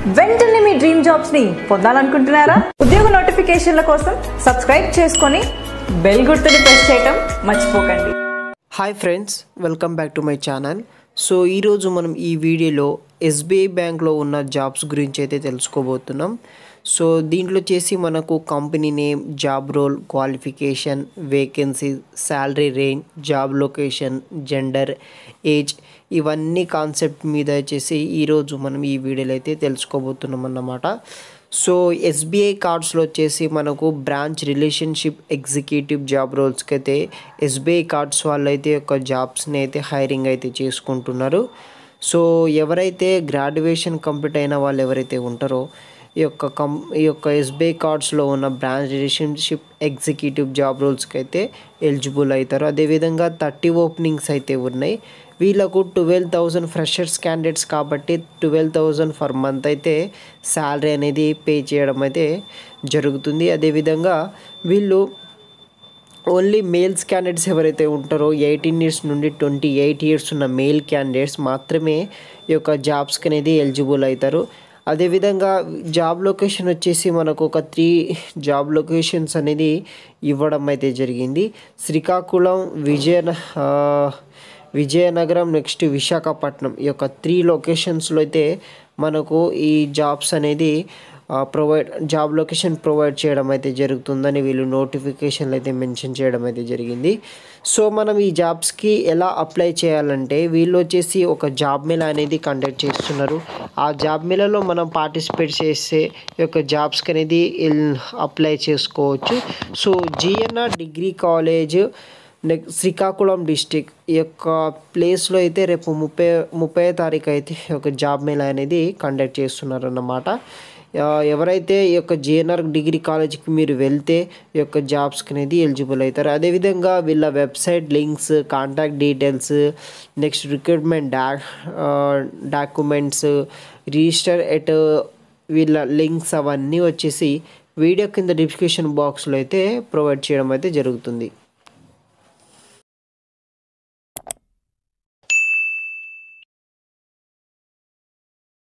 వెంటనే మీ dream jobs ని పొందాలనుకుంటున్నారా ఉద్యోగ నోటిఫికేషన్ల కోసం సబ్స్క్రైబ్ చేసుకొని బెల్ గుర్తుని ప్రెస్ చేయటం మర్చిపోకండి hi friends welcome back to my channel so ఈరోజు మనం ఈ వీడియోలో ఎస్బీఐ బ్యాంక్లో ఉన్న జాబ్స్ గురించి అయితే తెలుసుకోబోతున్నాం సో దీంట్లో చేసి మనకు company name job role qualification vacancy salary range job location gender age ఇవన్నీ కాన్సెప్ట్ మీద వచ్చేసి ఈరోజు మనం ఈ వీడియోలో అయితే తెలుసుకోబోతున్నాం అన్నమాట సో ఎస్బీఐ కార్డ్స్లో వచ్చేసి మనకు బ్రాంచ్ రిలేషన్షిప్ ఎగ్జిక్యూటివ్ జాబ్ రోల్స్కి అయితే ఎస్బీఐ కార్డ్స్ వాళ్ళు అయితే ఒక జాబ్స్ని అయితే హైరింగ్ అయితే చేసుకుంటున్నారు సో ఎవరైతే గ్రాడ్యుయేషన్ కంప్లీట్ అయిన వాళ్ళు ఎవరైతే ఉంటారో ఈ యొక్క కం ఈ యొక్క ఎస్బీఐ కార్డ్స్లో ఉన్న బ్రాంచ్ రిలేషన్షిప్ ఎగ్జిక్యూటివ్ జాబ్ రోల్స్కి అయితే ఎలిజిబుల్ అవుతారు అదేవిధంగా థర్టీ ఓపెనింగ్స్ అయితే ఉన్నాయి వీళ్ళకు ట్వెల్వ్ థౌజండ్ ఫ్రెషర్స్ క్యాండిడేట్స్ కాబట్టి ట్వెల్వ్ థౌజండ్ ఫర్ మంత్ అయితే శాలరీ అనేది పే చేయడం అయితే జరుగుతుంది అదేవిధంగా వీళ్ళు ఓన్లీ మేల్స్ క్యాండిడేట్స్ ఎవరైతే ఉంటారో ఎయిటీన్ ఇయర్స్ నుండి ట్వంటీ ఎయిట్ ఇయర్స్ ఉన్న మేల్ క్యాండిడేట్స్ మాత్రమే ఈ యొక్క జాబ్స్కి అనేది ఎలిజిబుల్ అవుతారు అదేవిధంగా జాబ్ లొకేషన్ వచ్చేసి మనకు ఒక త్రీ జాబ్ లొకేషన్స్ అనేది ఇవ్వడం అయితే జరిగింది శ్రీకాకుళం విజయన ఆ, విజయనగరం నెక్స్ట్ విశాఖపట్నం ఈ యొక్క త్రీ లొకేషన్స్లో అయితే మనకు ఈ జాబ్స్ అనేది ప్రొవైడ్ జాబ్ లొకేషన్ ప్రొవైడ్ చేయడం అయితే జరుగుతుందని వీళ్ళు నోటిఫికేషన్లు అయితే మెన్షన్ చేయడం అయితే జరిగింది సో మనం ఈ జాబ్స్కి ఎలా అప్లై చేయాలంటే వీళ్ళు వచ్చేసి ఒక జాబ్ మేళ అనేది కండక్ట్ చేస్తున్నారు ఆ జాబ్ మేళలో మనం పార్టిసిపేట్ చేస్తే ఈ యొక్క జాబ్స్కి అనేది అప్లై చేసుకోవచ్చు so GNR degree college next Srikakulam district ఈ యొక్క ప్లేస్లో అయితే రేపు ముప్పై ముప్పై తారీఖు అయితే ఈ యొక్క జాబ్ మేళ అనేది కండక్ట్ చేస్తున్నారు అన్నమాట ఆ, ఎవరైతే ఈ యొక్క జిఎన్ఆర్ డిగ్రీ కాలేజ్కి మీరు వెళ్తే ఈ యొక్క జాబ్స్కి అనేది ఎలిజిబుల్ అవుతారు అదేవిధంగా వీళ్ళ website links contact details next recruitment డా డాక్యుమెంట్స్ రిజిస్టర్ ఎట్ వీళ్ళ లింక్స్ అవన్నీ వచ్చేసి వీడియో కింద డిస్క్రిప్షన్ బాక్స్లో అయితే ప్రొవైడ్ చేయడం అయితే జరుగుతుంది